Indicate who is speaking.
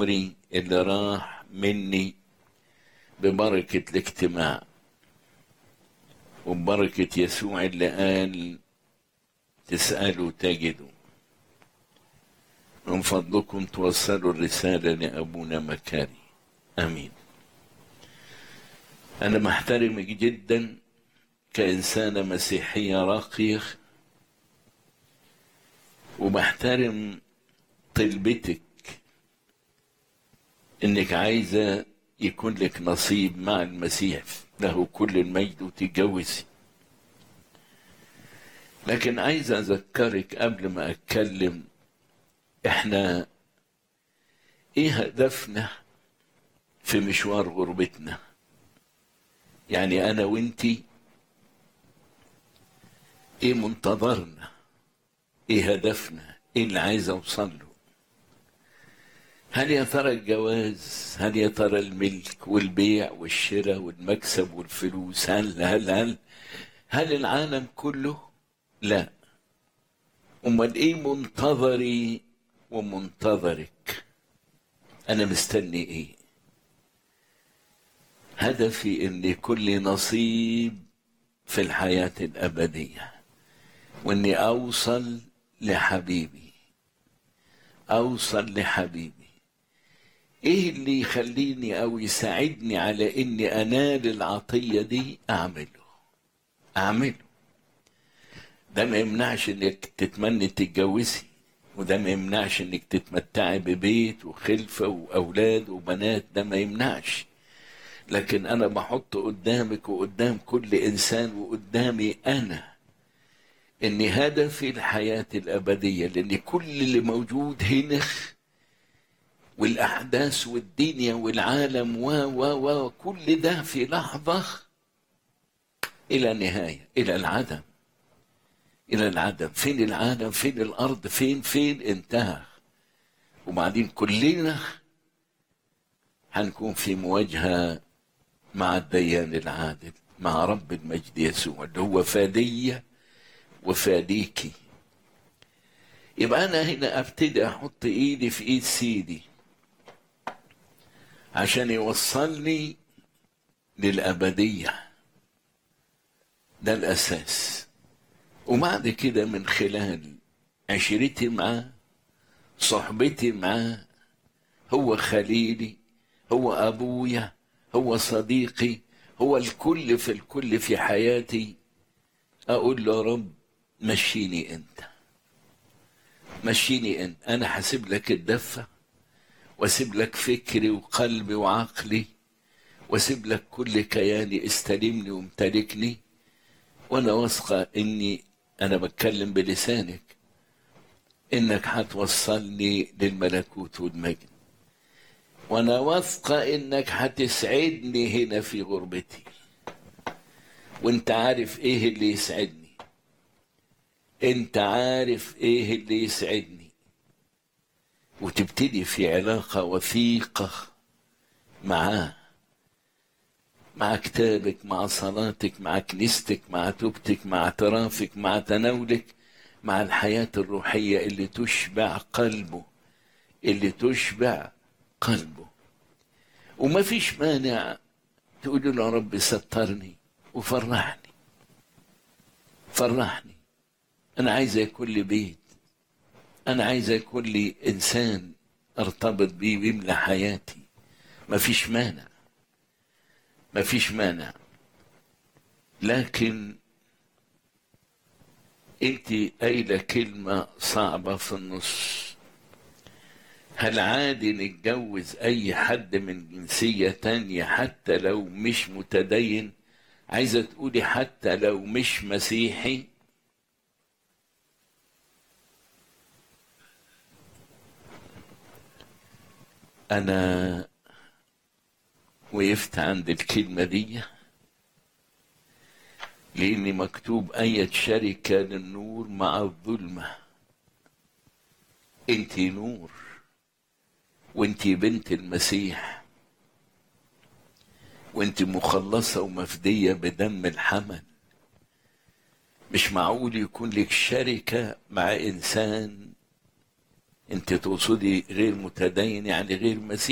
Speaker 1: عمري اللي راح مني ببركة الاجتماع وببركة يسوع اللي قال تسألوا تجدوا من فضلكم توصلوا الرسالة لأبونا مكاري آمين أنا محترمك جدا كإنسانة مسيحية راقية وبحترم طلبتك إنك عايزة يكون لك نصيب مع المسيح له كل المجد وتتجوزي لكن عايز أذكرك قبل ما أتكلم إحنا إيه هدفنا في مشوار غربتنا يعني أنا وإنتي إيه منتظرنا إيه هدفنا إيه اللي عايز أوصل له هل يا ترى الجواز هل يا ترى الملك والبيع والشراء والمكسب والفلوس هل هل هل هل العالم كله لا امال ايه منتظري ومنتظرك انا مستني ايه هدفي ان يكون لي نصيب في الحياه الابديه واني اوصل لحبيبي اوصل لحبيبي ايه اللي يخليني او يساعدني على اني انال العطيه دي اعمله اعمله ده ما يمنعش انك تتمني تتجوزي وده ما يمنعش انك تتمتعي ببيت وخلفه واولاد وبنات ده ما يمنعش لكن انا بحط قدامك وقدام كل انسان وقدامي انا ان هدفي الحياه الابديه لان كل اللي موجود هنا والاحداث والدنيا والعالم و و و كل ده في لحظه الى نهايه الى العدم الى العدم فين العالم فين الارض فين فين انتهى وبعدين كلنا هنكون في مواجهه مع الديان العادل مع رب المجد يسوع اللي هو فاديه وفاديكي يبقى انا هنا ابتدي احط ايدي في ايد سيدي عشان يوصلني للابديه ده الاساس وبعد كده من خلال عشرتي معاه صحبتي معاه هو خليلي هو ابويا هو صديقي هو الكل في الكل في حياتي اقول له يا رب مشيني انت مشيني انت انا هسيب لك الدفه واسيب لك فكري وقلبي وعقلي واسيب لك كل كياني استلمني وامتلكني وانا واثقه اني انا بتكلم بلسانك انك هتوصلني للملكوت والمجد وانا واثقه انك هتسعدني هنا في غربتي وانت عارف ايه اللي يسعدني انت عارف ايه اللي يسعدني وتبتدي في علاقه وثيقه معاه مع كتابك مع صلاتك مع كنيستك مع توبتك مع اعترافك مع تناولك مع الحياة الروحية اللي تشبع قلبه اللي تشبع قلبه وما فيش مانع تقول له يا رب سترني وفرحني فرحني أنا عايز يكون لي بيت أنا عايز يكون لي إنسان أرتبط بيه ويملى حياتي ما فيش مانع ما فيش مانع لكن انت قايله كلمه صعبه في النص هل عادي نتجوز اي حد من جنسيه تانية حتى لو مش متدين عايزه تقولي حتى لو مش مسيحي انا وقفت عند الكلمة دي لأن مكتوب أية شركة للنور مع الظلمة أنت نور وأنت بنت المسيح وأنت مخلصة ومفدية بدم الحمل مش معقول يكون لك شركة مع إنسان انت تقصدي غير متدين يعني غير مسيحي